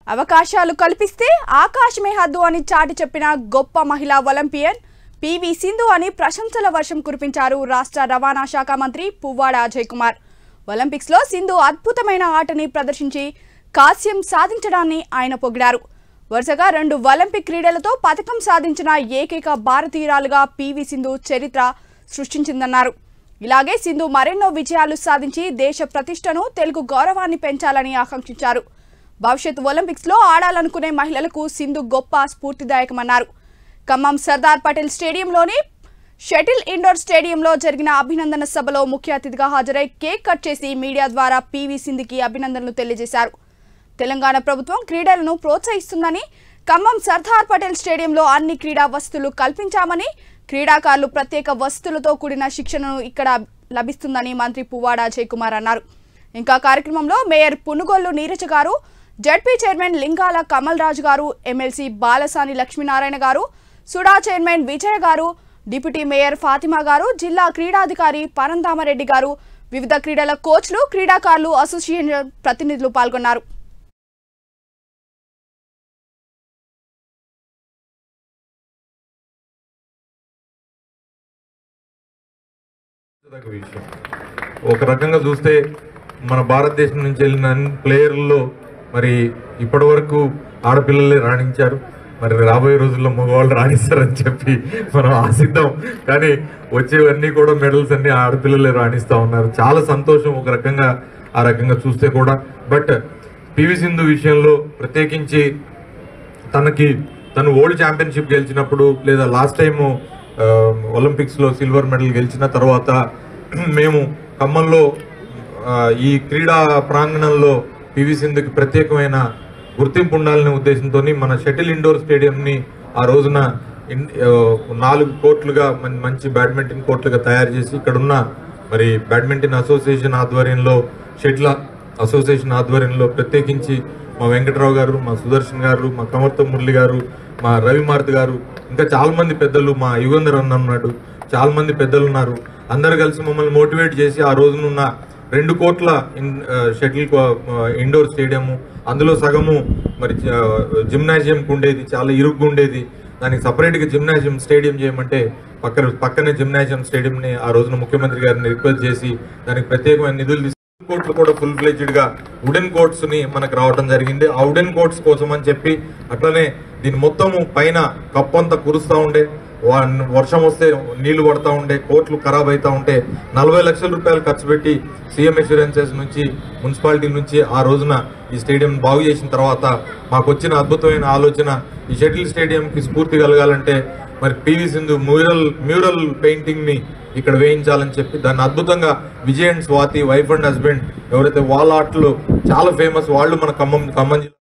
అవకాశాలు కల్పిస్తే ఆకాశమే హద్దు అని చాటి చెప్పిన గొప్ప మహిళా ఒలింపియన్ పివి సింధు అని ప్రశంసల వర్షం కురిపించారు రాష్ట్ర రవాణా శాఖ మంత్రి పువ్వాడ అజయ్ కుమార్ ఒలింపిక్స్ లో సింధు అద్భుతమైన ఆటని ప్రదర్శించి కాస్యం సాధించడాన్ని ఆయన పొగిడారు వరుసగా రెండు ఒలింపిక్ క్రీడలతో పథకం సాధించిన ఏకైక భారతీయురాలుగా పివి సింధు చరిత్ర సృష్టించిందన్నారు ఇలాగే సింధు మరెన్నో విజయాలు సాధించి దేశ ప్రతిష్టను తెలుగు గౌరవాన్ని పెంచాలని ఆకాంక్షించారు భవిష్యత్ ఒలింపిక్స్ లో ఆడాలనుకునే మహిళలకు సింధు గొప్ప స్ఫూర్తిదాయకమన్నారు ఖమ్మం సర్దార్ పటేల్ స్టేడియంలోని షటిల్ ఇండోర్ స్టేడియంలో జరిగిన అభినందన సభలో ముఖ్య అతిథిగా హాజరై కేక్ కట్ చేసి మీడియా ద్వారా పీవీ సింధుకి అభినందనలు తెలియజేశారు తెలంగాణ ప్రభుత్వం క్రీడలను ప్రోత్సహిస్తుందని ఖమ్మం సర్దార్ పటేల్ స్టేడియంలో అన్ని క్రీడా వసతులు కల్పించామని క్రీడాకారులు ప్రత్యేక వసతులతో కూడిన శిక్షణను ఇక్కడ లభిస్తుందని మంత్రి పువ్వాడ అజయ్ కుమార్ అన్నారు ఇంకా కార్యక్రమంలో mayor Punugollu Neeraja garu ZP chairman Lingala Kamal Raju garu MLC Balasani Lakshminarayana గారు సుడా చైర్మన్ విజయ్ గారు డిప్యూటీ మేయర్ ఫాతిమా గారు జిల్లా క్రీడాధికారి పరంధామరెడ్డి గారు వివిధ క్రీడల కోచ్లు క్రీడాకారులు అసోసియేషన్ ప్రతినిధులు పాల్గొన్నారు ఒక విషయం ఒక రకంగా చూస్తే మన భారతదేశం నుంచి వెళ్ళిన అన్ని ప్లేయర్లలో మరి ఇప్పటి వరకు ఆడపిల్లలే రాణించారు మరి రాబోయే రోజుల్లో మగవాళ్ళు రాణిస్తారని చెప్పి మనం ఆశిద్దాం కానీ వచ్చేవన్నీ కూడా మెడల్స్ అన్ని ఆడపిల్లలే రాణిస్తా ఉన్నారు చాలా సంతోషం ఒక రకంగా ఆ రకంగా చూస్తే కూడా బట్ పివి సింధు విషయంలో ప్రత్యేకించి తనకి తను వరల్డ్ ఛాంపియన్షిప్ గెలిచినప్పుడు లేదా లాస్ట్ టైం ఒలింపిక్స్ లో సిల్వర్ మెడల్ గెలిచిన తర్వాత మేము ఖమ్మంలో ఆ, ఈ క్రీడా ప్రాంగణంలో పివి సింధుకి ప్రత్యేకమైన గుర్తింపు ఉండాలనే ఉద్దేశంతో మన షటిల్ ఇండోర్ స్టేడియంని ఆ రోజున ఇన్- ఆ, నాలుగు కోట్లుగా మన్- మంచి బ్యాడ్మింటన్ కోర్టులుగా తయారు చేసి ఇక్కడున్న మరి బ్యాడ్మింటన్ అసోసియేషన్ ఆధ్వర్యంలో షటిల్ అసోసియేషన్ ఆధ్వర్యంలో ప్రత్యేకించి మా వెంకటరావు గారు మా సుదర్శన్ గారు మా కమర్త మురళి గారు మా రవిమార్తి గారు ఇంకా చాలా మంది పెద్దలు మా యుగంధర్ అన్న ఉన్నాడు చాలా మంది పెద్దలు ఉన్నారు అందరు కలిసి మమ్మల్ని మోటివేట్ చేసి ఆ రోజునున్న రెండు కోట్ల ఇన్- ఆ, షటిల్ కో- ఆ, ఇండోర్ స్టేడియము అందులో సగము మరి జ- జిమ్నాజియం ఉండేది చాలా ఇరుగ్గా ఉండేది దానికి సపరేట్ గా జిమ్నాజియం స్టేడియం చేయమంటే పక్కన పక్కనే జిమ్నాజియం స్టేడియం ని ఆ రోజున ముఖ్యమంత్రి గారిని రిక్వెస్ట్ చేసి దానికి ప్రత్యేకమైన నిధులు తీసుకు కోర్టులు కూడా ఫుల్ ఫ్లెడ్జ్డ్ గా వుడెన్ కోర్ట్స్ ని మనకు రావడం జరిగింది ఆ వుడెన్ కోర్ట్స్ కోసం అని చెప్పి అట్లనే దీని మొత్తము పైన కప్పంతా కురుస్తా ఉండే వా- వర్షం వస్తే నీళ్లు పడతా ఉండే కోట్లు ఖరాబ్ అవుతా ఉంటే నలభై లక్షల రూపాయలు ఖర్చు పెట్టి సీఎం ఇన్సూరెన్సెస్ నుంచి మున్సిపాలిటీ నుంచి ఆ రోజున ఈ స్టేడియం బాగు చేసిన తర్వాత మాకు వచ్చిన అద్భుతమైన ఆలోచన ఈ షటిల్ స్టేడియం కి స్ఫూర్తి కలగాలంటే మరి PV Sindhu mural mural painting ని ఇక్కడ వేయించాలని చెప్పి దాన్ని అద్భుతంగా Vijay and Swathi wife and husband ఎవరైతే వాళ్ళ ఆటలు చాలా ఫేమస్ వాళ్ళు మన ఖమ్మం ఖమ్మం జిల్లా